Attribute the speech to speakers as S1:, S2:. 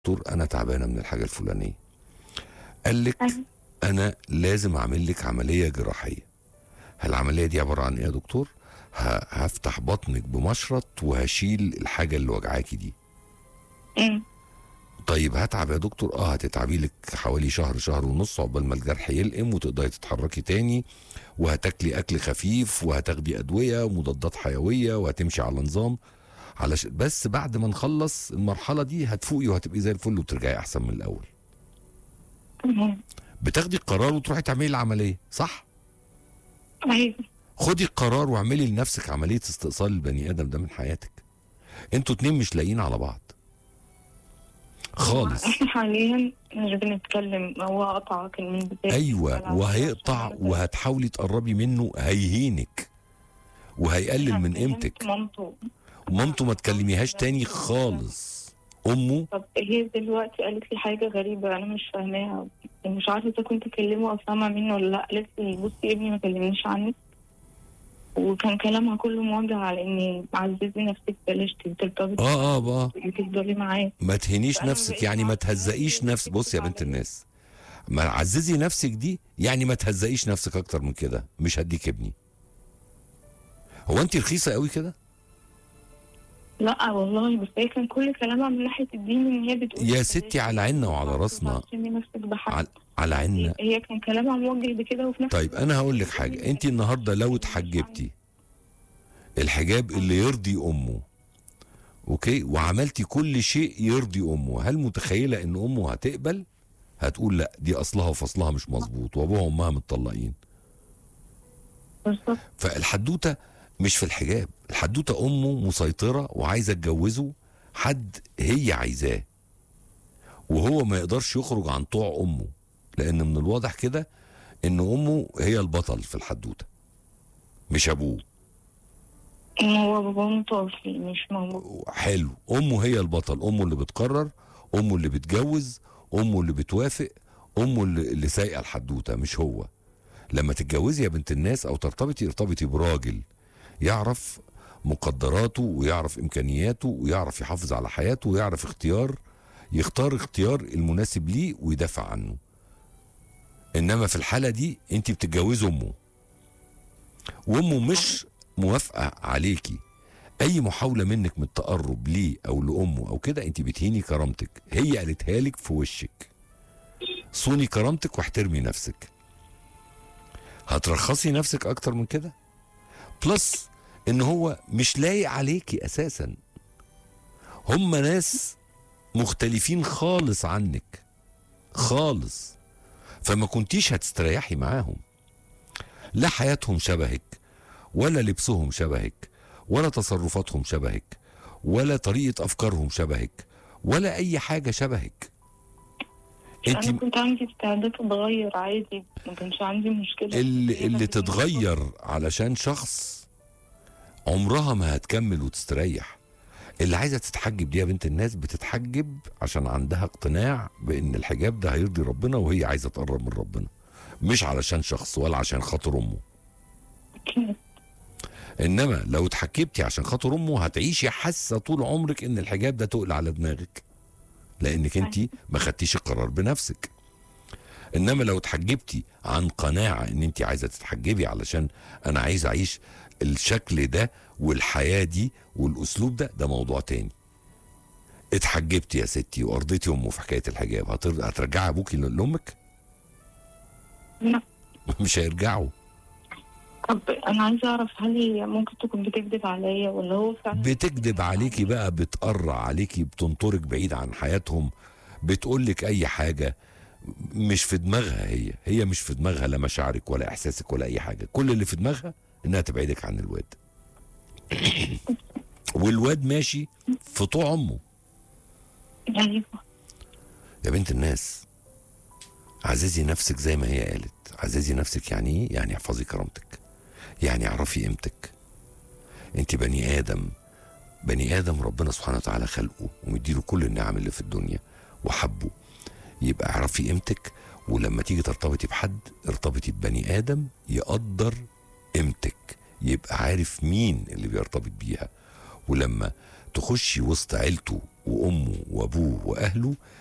S1: دكتور انا تعبانه من الحاجه الفلانيه قال لك
S2: أيوة.
S1: انا لازم اعمل لك عمليه جراحيه هل العمليه دي عباره عن ايه يا دكتور ه- هفتح بطنك بمشرط وهشيل الحاجه اللي وجعاكي دي
S2: أمم.
S1: طيب هتعب يا دكتور اه هتتعبي لك حوالي شهر شهر ونص عقبال ما الجرح يلقم وتقدري تتحركي تاني وهتاكلي اكل خفيف وهتاخدي ادويه ومضادات حيويه وهتمشي على نظام علش بس بعد ما نخلص المرحله دي هتفوقي وهتبقي زي الفل وترجعي احسن من الاول
S2: تمام
S1: بتاخدي القرار وتروحي تعملي العمليه صح
S2: أيوة
S1: خدي القرار واعملي لنفسك عمليه استئصال البني ادم ده من حياتك انتوا اتنين مش لاقيين على بعض خالص
S2: احنا حاليا مش بنتكلم هو قطع كان من بداية
S1: ايوه
S2: الكلام
S1: وهيقطع
S2: عشان
S1: وهتحاولي تقربي منه هيهينك وهيقلل من
S2: كلمت
S1: قيمتك
S2: مامته
S1: مامته ما تكلميهاش تاني خالص امه
S2: طب هي دلوقتي قالت لي حاجة غريبة أنا مش فاهماها مش عارفة إذا كنت أكلمه أو سامعة منه ولا لأ قالت لي بصي ابني ما كلمنيش عنك وكان كلامها كله موجه على إني عززي نفسك بلاش ترتبطي
S1: اه اه اه
S2: تفضلي معاه
S1: ما تهنيش
S2: فأنا
S1: نفسك
S2: بقيت
S1: يعني ما
S2: عارفة
S1: تهزقيش
S2: إن هي
S1: نفسك بص يا بنت
S2: بتكذب عليا.
S1: الناس ما عززي نفسك دي يعني ما تهزقيش نفسك اكتر من كده مش هديك ابني هو انت رخيصه قوي كده
S2: لا والله بس هي كان كل كلامها من ناحية الدين إن هي بتقول
S1: يا
S2: بلاش
S1: ستي على عيننا وعلى راسنا.
S2: تعصمي نفسك بحد
S1: على, على عيننا
S2: هي كان كلامها موجه بكده وفي نفس
S1: طيب انا هقول لك حاجه انت النهارده لو اتحجبتي الحجاب اللي يرضي امه اوكي وعملتي كل شيء يرضي امه هل متخيله ان امه هتقبل هتقول لا دي اصلها وفصلها مش مظبوط وابوها وامها متطلقين
S2: بالظبط
S1: فالحدوته مش في الحجاب الحدوته امه مسيطره وعايزه تجوزه حد هي عايزاه وهو ما يقدرش يخرج عن طوع امه لان من الواضح كده ان امه هي البطل في الحدوته مش ابوه
S2: إن هو باباه متوفي مش موجود
S1: حلو امه هي البطل امه اللي بتقرر امه اللي بتجوز امه اللي بتوافق امه اللي, اللي سايقه الحدوته مش هو لما تتجوزي يا بنت الناس او ترتبطي ارتبطي براجل يعرف مقدراته ويعرف امكانياته ويعرف يحافظ على حياته ويعرف اختيار يختار اختيار المناسب ليه ويدافع عنه انما في الحاله دي انت بتتجوزي امه وامه مش موافقه عليكي اي محاوله منك من التقرب ليه او لامه او كده انت بتهيني كرامتك هي قالتها لك في وشك صوني كرامتك واحترمي نفسك هترخصي نفسك اكتر من كده بلس ان هو مش لايق عليكي اساسا هم ناس مختلفين خالص عنك خالص فما كنتيش هتستريحي معاهم لا حياتهم شبهك ولا لبسهم شبهك ولا تصرفاتهم شبهك ولا طريقة أفكارهم شبهك ولا أي حاجة شبهك
S2: انا
S1: انت
S2: كنت عندي استعداد اتغير عادي ما كانش عندي مشكله
S1: اللي,
S2: هي
S1: اللي
S2: بس
S1: تتغير علشان شخص عمرها ما هتكمل وتستريح اللي عايزة تتحجب دي يا بنت الناس بتتحجب عشان عندها اقتناع بأن الحجاب ده هيرضي ربنا وهي عايزة تقرب من ربنا مش علشان شخص ولا عشان خاطر أمه
S2: أكيد.
S1: انما لو اتحكمتي عشان خاطر امه هتعيشي حاسه طول عمرك ان الحجاب ده تقل على دماغك لانك انت ما خدتيش القرار بنفسك انما لو اتحجبتي عن قناعه ان انت عايزه تتحجبي علشان انا عايز اعيش الشكل ده والحياه دي والاسلوب ده ده موضوع تاني اتحجبتي يا ستي وارضيتي امه في حكايه الحجاب هتر- هترجعي ابوكي لامك
S2: لا.
S1: مش هيرجعوا
S2: طب انا عايزه اعرف هل هي ممكن تكون بتكذب عليا ولا هو فعلا
S1: بتكذب عليكي بقى بتقرع عليكي بتنطرك بعيد عن حياتهم بتقولك اي حاجة مش في دماغها هي هي مش في دماغها لا مشاعرك ولا احساسك ولا اي حاجة كل اللي في دماغها انها تبعدك عن الواد والواد ماشي في طوع امه
S2: ايوه
S1: يا بنت الناس عززي نفسك زي ما هي قالت عززي نفسك يعني ايه يعني احفظي كرامتك يعني اعرفي قيمتك انت بني ادم بني ادم ربنا سبحانه وتعالى خلقه ومديله كل النعم اللي في الدنيا وحبه يبقى اعرفي قيمتك ولما تيجي ترتبطي بحد ارتبطي ببني ادم يقدر قيمتك يبقى عارف مين اللي بيرتبط بيها ولما تخشي وسط عيلته وامه وابوه واهله